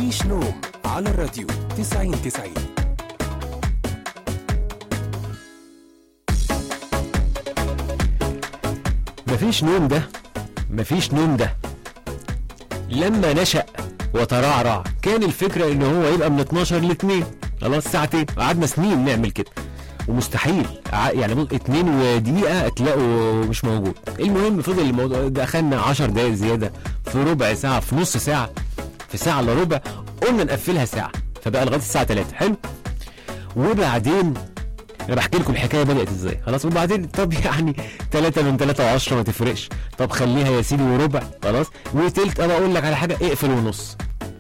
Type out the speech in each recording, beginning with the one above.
مفيش نوم على الراديو 90 90 مفيش نوم ده مفيش نوم ده لما نشأ وترعرع كان الفكرة ان هو يبقى من 12 ل 2 خلاص ساعتين قعدنا سنين نعمل كده ومستحيل ع- يعني بص- اتنين ودقيقة تلاقوا مش موجود المهم فضل الموضوع دخلنا 10 دقايق زيادة في ربع ساعة في نص ساعة في ساعة الا ربع قلنا نقفلها ساعة فبقى لغاية الساعة 3 حلو وبعدين انا بحكي لكم الحكايه بدات ازاي خلاص وبعدين طب يعني 3 من 3 و10 ما تفرقش طب خليها يا سيدي وربع خلاص وتلت انا اقول لك على حاجه اقفل ونص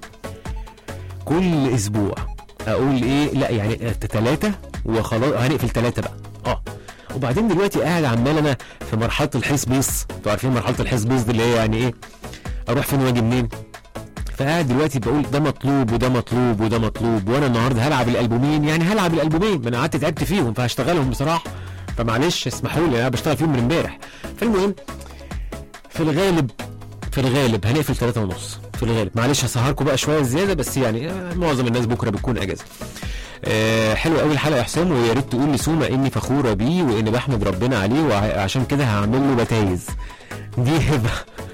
كل اسبوع اقول ايه لا يعني ثلاثه وخلاص هنقفل ثلاثه بقى اه وبعدين دلوقتي قاعد عمال انا في مرحله الحيس بيص انتوا عارفين مرحله الحيس بيص دي اللي هي يعني ايه اروح فين واجي منين فقاعد دلوقتي بقول ده مطلوب وده مطلوب وده مطلوب وانا النهارده هلعب الالبومين يعني هلعب الالبومين ما انا قعدت تعبت فيهم فهشتغلهم بصراحه فمعلش اسمحوا لي انا بشتغل فيهم من امبارح فالمهم في الغالب في الغالب هنقفل ثلاثة ونص في الغالب معلش هسهركم بقى شويه زياده بس يعني آه، معظم الناس بكره بتكون اجازه آه حلو قوي الحلقه يا حسام ويا ريت تقول لسوما اني فخوره بيه واني بحمد ربنا عليه وعشان كده هعمل له بتايز دي هبه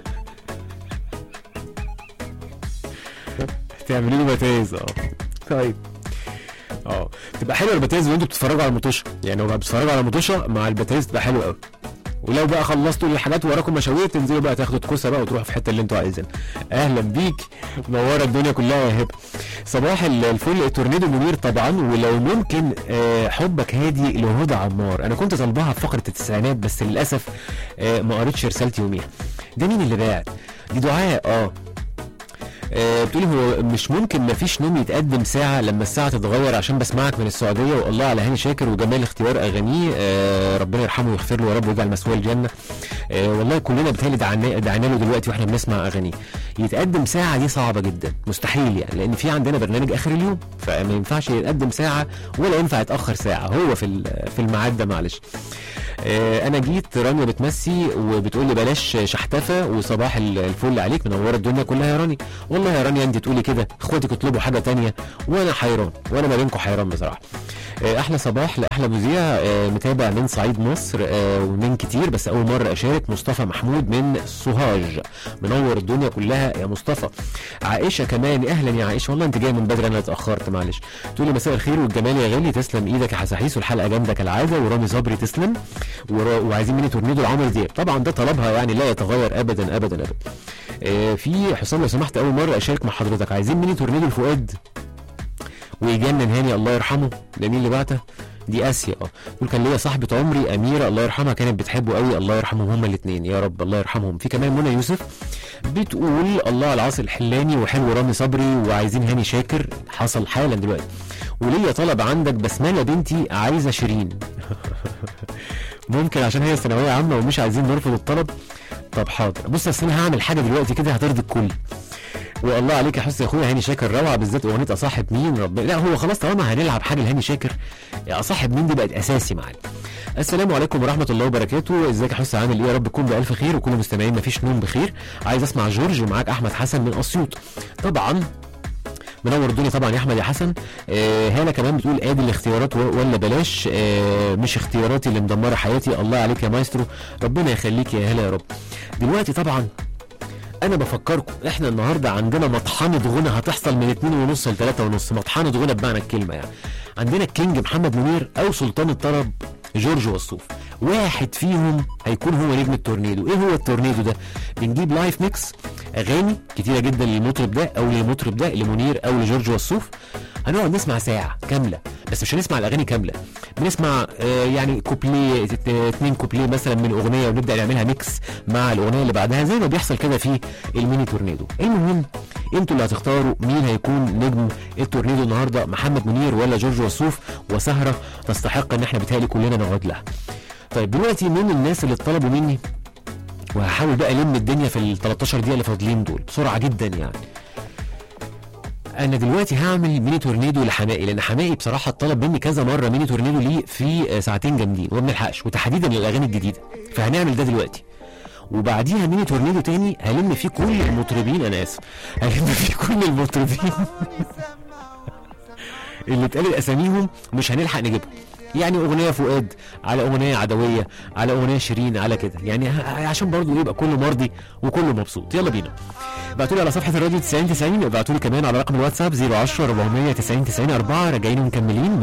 تعملي له بتايز اه طيب اه تبقى حلوه البتايز وانتوا بتتفرجوا على المطوشه يعني لو بتتفرجوا على المطوشه مع البتايز تبقى حلوه قوي ولو بقى خلصتوا الحاجات وراكم مشاوير تنزلوا بقى تاخدوا الكوسه بقى وتروحوا في الحته اللي انتوا عايزينها اهلا بيك منوره الدنيا كلها يا هبه صباح ال- الفل التورنيدو منير طبعا ولو ممكن آه، حبك هادي لهدى عمار انا كنت طالباها في فقره التسعينات بس للاسف آه، ما قريتش رسالتي يوميها ده مين اللي باعت دي دعاء اه آه، بتقولي هو مش ممكن ما فيش نوم يتقدم ساعة لما الساعة تتغير عشان بسمعك من السعودية والله على هاني شاكر وجمال اختيار أغانيه آه، ربنا يرحمه ويغفر له يا رب ويجعل مثواه الجنة آه، والله كلنا بتهيألي دعنا دعنا له دلوقتي واحنا بنسمع أغانيه يتقدم ساعة دي صعبة جدا مستحيل يعني لأن في عندنا برنامج آخر اليوم فما ينفعش يتقدم ساعة ولا ينفع يتأخر ساعة هو في ال- في الميعاد ده معلش آه، انا جيت رانيا بتمسي وبتقول لي بلاش شحتفه وصباح ال- الفل عليك منوره الدنيا كلها يا راني والله يا رانيا انت تقولي كده اخواتك يطلبوا حاجه تانية وانا حيران وانا ما بينكم حيران بصراحه آه، احلى صباح لاحلى مذيع آه، متابع من صعيد مصر آه، ومن كتير بس اول مره اشارك مصطفى محمود من سوهاج منور الدنيا كلها يا مصطفى عائشه كمان اهلا يا عائشه والله انت جايه من بدري انا اتاخرت معلش تقولي مساء الخير والجمال يا غالي تسلم ايدك يا حساحيس والحلقه جامده كالعاده ورامي صبري تسلم ورا- وعايزين مني تورنيدو لعمرو دياب طبعا ده طلبها يعني لا يتغير ابدا ابدا ابدا آه، في حسام لو سمحت اول مره اشارك مع حضرتك عايزين مني تورنيدو لفؤاد ويجنن هاني الله يرحمه ده مين اللي بعته دي اسيا اه دول كان ليا صاحبه عمري اميره الله يرحمها كانت بتحبه قوي الله يرحمهم هما الاثنين يا رب الله يرحمهم في كمان منى يوسف بتقول الله على العاصي الحلاني وحلو رامي صبري وعايزين هاني شاكر حصل حالا دلوقتي وليا طلب عندك بسمله بنتي عايزه شيرين ممكن عشان هي ثانويه عامه ومش عايزين نرفض الطلب طب حاضر بص اصل انا هعمل حاجه دلوقتي كده هترضي الكل والله عليك يا حسن يا اخويا هاني شاكر روعه بالذات اغنيه اصاحب مين رب لا هو خلاص طالما هنلعب حاجه لهاني شاكر يا اصاحب مين دي بقت اساسي معانا السلام عليكم ورحمه الله وبركاته ازيك يا حسن عامل ايه يا رب تكون بالف خير وكل مستمعين مفيش نوم بخير عايز اسمع جورج ومعاك احمد حسن من اسيوط طبعا منور الدنيا طبعا يا احمد يا حسن آه هاله كمان بتقول ادي الاختيارات و- ولا بلاش آه مش اختياراتي اللي مدمره حياتي الله عليك يا مايسترو ربنا يخليك يا هاله يا رب دلوقتي طبعا انا بفكركم احنا النهارده عندنا مطحنه غنى هتحصل من 2 ونص ل 3 ونص مطحنه غنى بمعنى الكلمه يعني عندنا الكينج محمد منير او سلطان الطرب جورج وسوف واحد فيهم هيكون هو نجم التورنيدو ايه هو التورنيدو ده بنجيب لايف ميكس اغاني كتيره جدا للمطرب ده او للمطرب ده لمنير او لجورج وسوف هنقعد نسمع ساعه كامله بس مش هنسمع الاغاني كامله بنسمع آه يعني كوبليه ات- اتنين كوبليه مثلا من اغنيه ونبدا نعملها ميكس مع الاغنيه اللي بعدها زي ما بيحصل كده في الميني تورنيدو المهم انتوا اللي هتختاروا مين هيكون نجم التورنيدو النهارده محمد منير ولا جورج وسوف وسهره تستحق ان احنا بيتهيألي كلنا نقعد لها طيب دلوقتي مين الناس اللي طلبوا مني وهحاول بقى الم الدنيا في ال 13 دقيقه اللي فاضلين دول بسرعه جدا يعني انا دلوقتي هعمل ميني تورنيدو لحمائي لان حمائي بصراحه طلب مني كذا مره ميني تورنيدو ليه في آه، ساعتين جامدين وما بنلحقش وتحديدا للاغاني الجديده فهنعمل ده دلوقتي وبعديها ميني تورنيدو تاني هلم فيه كل المطربين انا اسف هلم فيه كل المطربين اللي اتقال اساميهم مش هنلحق نجيبهم يعني اغنيه فؤاد على اغنيه عدويه على اغنيه شيرين على كده يعني ه- عشان برضه يبقى كله مرضي وكله مبسوط يلا بينا ابعتوا لي على صفحه الراديو 90 90 ابعتوا لي كمان على رقم الواتساب 010 490 90 4 راجعين ومكملين